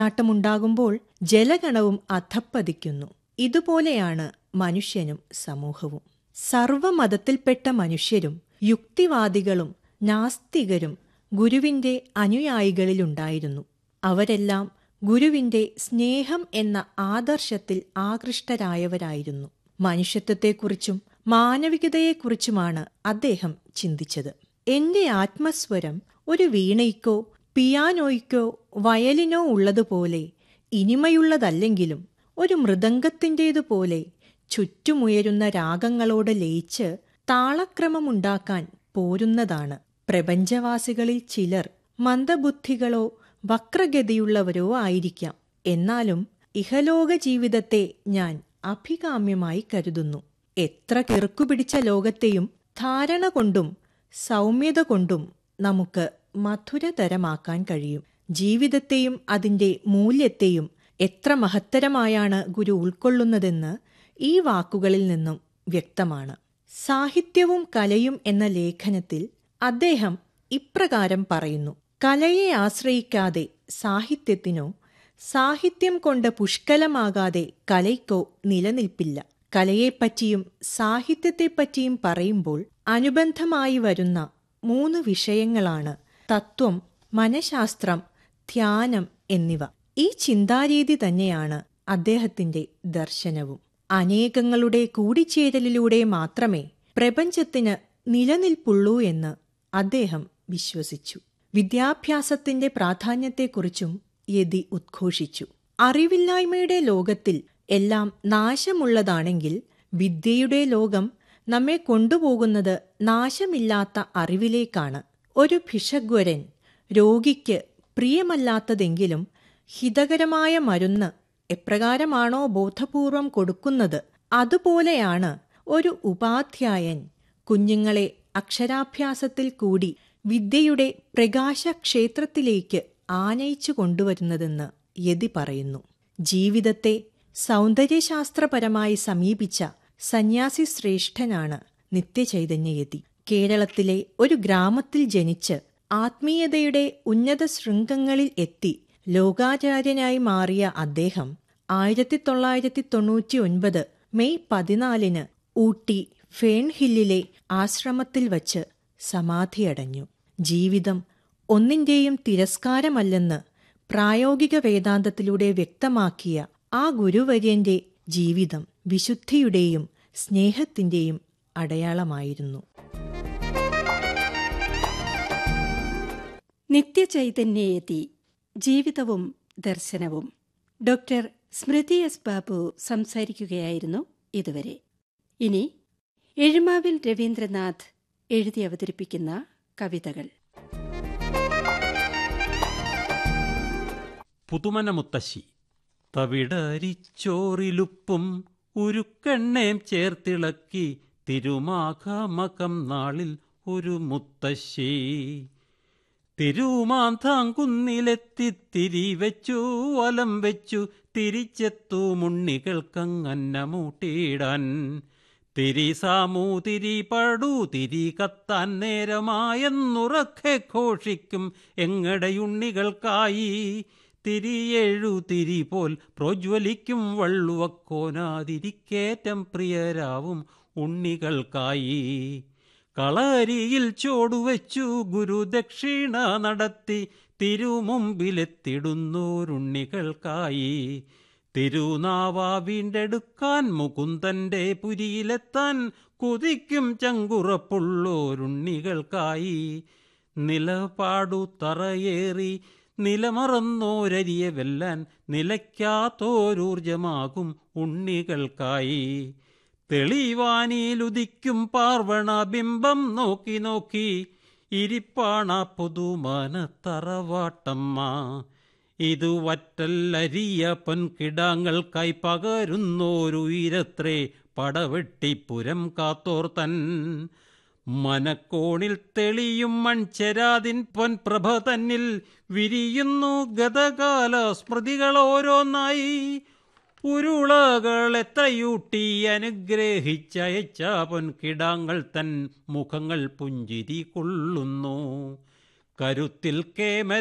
നാട്ടമുണ്ടാകുമ്പോൾ ജലഗണവും അധപ്പതിക്കുന്നു ഇതുപോലെയാണ് മനുഷ്യനും സമൂഹവും സർവമതത്തിൽപ്പെട്ട മനുഷ്യരും യുക്തിവാദികളും നാസ്തികരും ഗുരുവിന്റെ അനുയായികളിലുണ്ടായിരുന്നു അവരെല്ലാം ഗുരുവിന്റെ സ്നേഹം എന്ന ആദർശത്തിൽ ആകൃഷ്ടരായവരായിരുന്നു മനുഷ്യത്വത്തെക്കുറിച്ചും മാനവികതയെക്കുറിച്ചുമാണ് അദ്ദേഹം ചിന്തിച്ചത് എന്റെ ആത്മസ്വരം ഒരു വീണയ്ക്കോ പിയാനോയ്ക്കോ വയലിനോ ഉള്ളതുപോലെ ഇനിമയുള്ളതല്ലെങ്കിലും ഒരു മൃദംഗത്തിൻ്റേതുപോലെ ചുറ്റുമുയരുന്ന രാഗങ്ങളോട് ലയിച്ച് താളക്രമമുണ്ടാക്കാൻ പോരുന്നതാണ് പ്രപഞ്ചവാസികളിൽ ചിലർ മന്ദബുദ്ധികളോ വക്രഗതിയുള്ളവരോ ആയിരിക്കാം എന്നാലും ഇഹലോക ജീവിതത്തെ ഞാൻ അഭികാമ്യമായി കരുതുന്നു എത്ര കിറുക്കുപിടിച്ച ലോകത്തെയും ധാരണ കൊണ്ടും സൗമ്യത കൊണ്ടും നമുക്ക് മധുരതരമാക്കാൻ കഴിയും ജീവിതത്തെയും അതിന്റെ മൂല്യത്തെയും എത്ര മഹത്തരമായാണ് ഗുരു ഉൾക്കൊള്ളുന്നതെന്ന് ഈ വാക്കുകളിൽ നിന്നും വ്യക്തമാണ് സാഹിത്യവും കലയും എന്ന ലേഖനത്തിൽ അദ്ദേഹം ഇപ്രകാരം പറയുന്നു കലയെ ആശ്രയിക്കാതെ സാഹിത്യത്തിനോ സാഹിത്യം കൊണ്ട് പുഷ്കലമാകാതെ കലയ്ക്കോ നിലനിൽപ്പില്ല കലയെപ്പറ്റിയും സാഹിത്യത്തെപ്പറ്റിയും പറയുമ്പോൾ അനുബന്ധമായി വരുന്ന മൂന്ന് വിഷയങ്ങളാണ് തത്വം മനഃശാസ്ത്രം ധ്യാനം എന്നിവ ഈ ചിന്താരീതി തന്നെയാണ് അദ്ദേഹത്തിന്റെ ദർശനവും അനേകങ്ങളുടെ കൂടിച്ചേരലിലൂടെ മാത്രമേ പ്രപഞ്ചത്തിന് നിലനിൽപ്പുള്ളൂ എന്ന് അദ്ദേഹം വിശ്വസിച്ചു വിദ്യാഭ്യാസത്തിന്റെ പ്രാധാന്യത്തെക്കുറിച്ചും യതി ഉദ്ഘോഷിച്ചു അറിവില്ലായ്മയുടെ ലോകത്തിൽ എല്ലാം നാശമുള്ളതാണെങ്കിൽ വിദ്യയുടെ ലോകം നമ്മെ കൊണ്ടുപോകുന്നത് നാശമില്ലാത്ത അറിവിലേക്കാണ് ഒരു ഭിഷഗ്വരൻ രോഗിക്ക് പ്രിയമല്ലാത്തതെങ്കിലും ഹിതകരമായ മരുന്ന് എപ്രകാരമാണോ ബോധപൂർവം കൊടുക്കുന്നത് അതുപോലെയാണ് ഒരു ഉപാധ്യായൻ കുഞ്ഞുങ്ങളെ അക്ഷരാഭ്യാസത്തിൽ കൂടി വിദ്യയുടെ പ്രകാശക്ഷേത്രത്തിലേക്ക് ആനയിച്ചു കൊണ്ടുവരുന്നതെന്ന് യതി പറയുന്നു ജീവിതത്തെ സൗന്ദര്യശാസ്ത്രപരമായി സമീപിച്ച സന്യാസി ശ്രേഷ്ഠനാണ് നിത്യചൈതന്യയതി കേരളത്തിലെ ഒരു ഗ്രാമത്തിൽ ജനിച്ച് ആത്മീയതയുടെ ഉന്നത ശൃംഗങ്ങളിൽ എത്തി ലോകാചാര്യനായി മാറിയ അദ്ദേഹം ആയിരത്തി തൊള്ളായിരത്തി തൊണ്ണൂറ്റി ഒൻപത് മെയ് പതിനാലിന് ഊട്ടി ഫേൺഹില്ലിലെ ആശ്രമത്തിൽ വച്ച് സമാധിയടഞ്ഞു ജീവിതം ഒന്നിന്റെയും തിരസ്കാരമല്ലെന്ന് പ്രായോഗിക വേദാന്തത്തിലൂടെ വ്യക്തമാക്കിയ ആ ഗുരുവര്യന്റെ ജീവിതം വിശുദ്ധിയുടെയും സ്നേഹത്തിന്റെയും അടയാളമായിരുന്നു നിത്യചൈതന്യയതി ജീവിതവും ദർശനവും ഡോക്ടർ സ്മൃതി എസ് ബാബു സംസാരിക്കുകയായിരുന്നു ഇതുവരെ ഇനി എഴുമാവിൽ രവീന്ദ്രനാഥ് എഴുതി അവതരിപ്പിക്കുന്ന കവിതകൾ പുതുമന മുത്തശ്ശി തവിടരിച്ചോറിലുപ്പും ഉരുക്കെണ്ണേം ചേർത്തിളക്കി തിരുമാഘമകം നാളിൽ ഒരു മുത്തശ്ശി തിരുമാന്താങ്കുന്നിലെത്തി തിരി വെച്ചു വലം വെച്ചു തിരിച്ചെത്തു മുണ്ണികൾക്കങ്ങന്ന മൂട്ടിയിടാൻ തിരി സാമൂ തിരി പടു തിരി കത്താൻ നേരമായെന്നുറക്കെ ഘോഷിക്കും എങ്ങടെയുണ്ണികൾക്കായി തിരിയെഴു തിരി പോൽ പ്രോജ്വലിക്കും വള്ളുവക്കോനാതിരിക്കേറ്റം പ്രിയരാവും ഉണ്ണികൾക്കായി കളരിയിൽ ചോടുവെച്ചു ഗുരുദക്ഷിണ നടത്തി തിരുമുമ്പിലെത്തിടുന്നോരുണ്ണികൾക്കായി തിരുനാവ വീണ്ടെടുക്കാൻ മുകുന്ദന്റെ പുരിയിലെത്താൻ കുതിക്കും ചങ്കുറപ്പുള്ളോരുണ്ണികൾക്കായി നിലപാടു തറയേറി നിലമറന്നോരരിയെ വെല്ലാൻ നിലയ്ക്കാത്തോരൂർജമാകും ഉണ്ണികൾക്കായി തെളിവാനിലുദിക്കും പാർവണ ബിംബം നോക്കി നോക്കി ഇരിപ്പാണ പുതുമന തറവാട്ടമ്മ ഇതു വറ്റല്ലരിയ പൊൻകിടാങ്ങൾക്കായി പകരുന്നോരുയരത്രേ പടവെട്ടിപ്പുരം കാത്തോർ തൻ മനക്കോണിൽ തെളിയും മൺചെരാതിൻ പൊൻപ്രഭ തന്നിൽ വിരിയുന്നു ഗതകാല സ്മൃതികൾ ഓരോന്നായി ഉരുളകൾ എത്രയൂട്ടി അനുഗ്രഹിച്ചയച്ച പൊൻകിടാങ്ങൾ തൻ മുഖങ്ങൾ പുഞ്ചിരി കൊള്ളുന്നു കരുത്തിൽ കേമര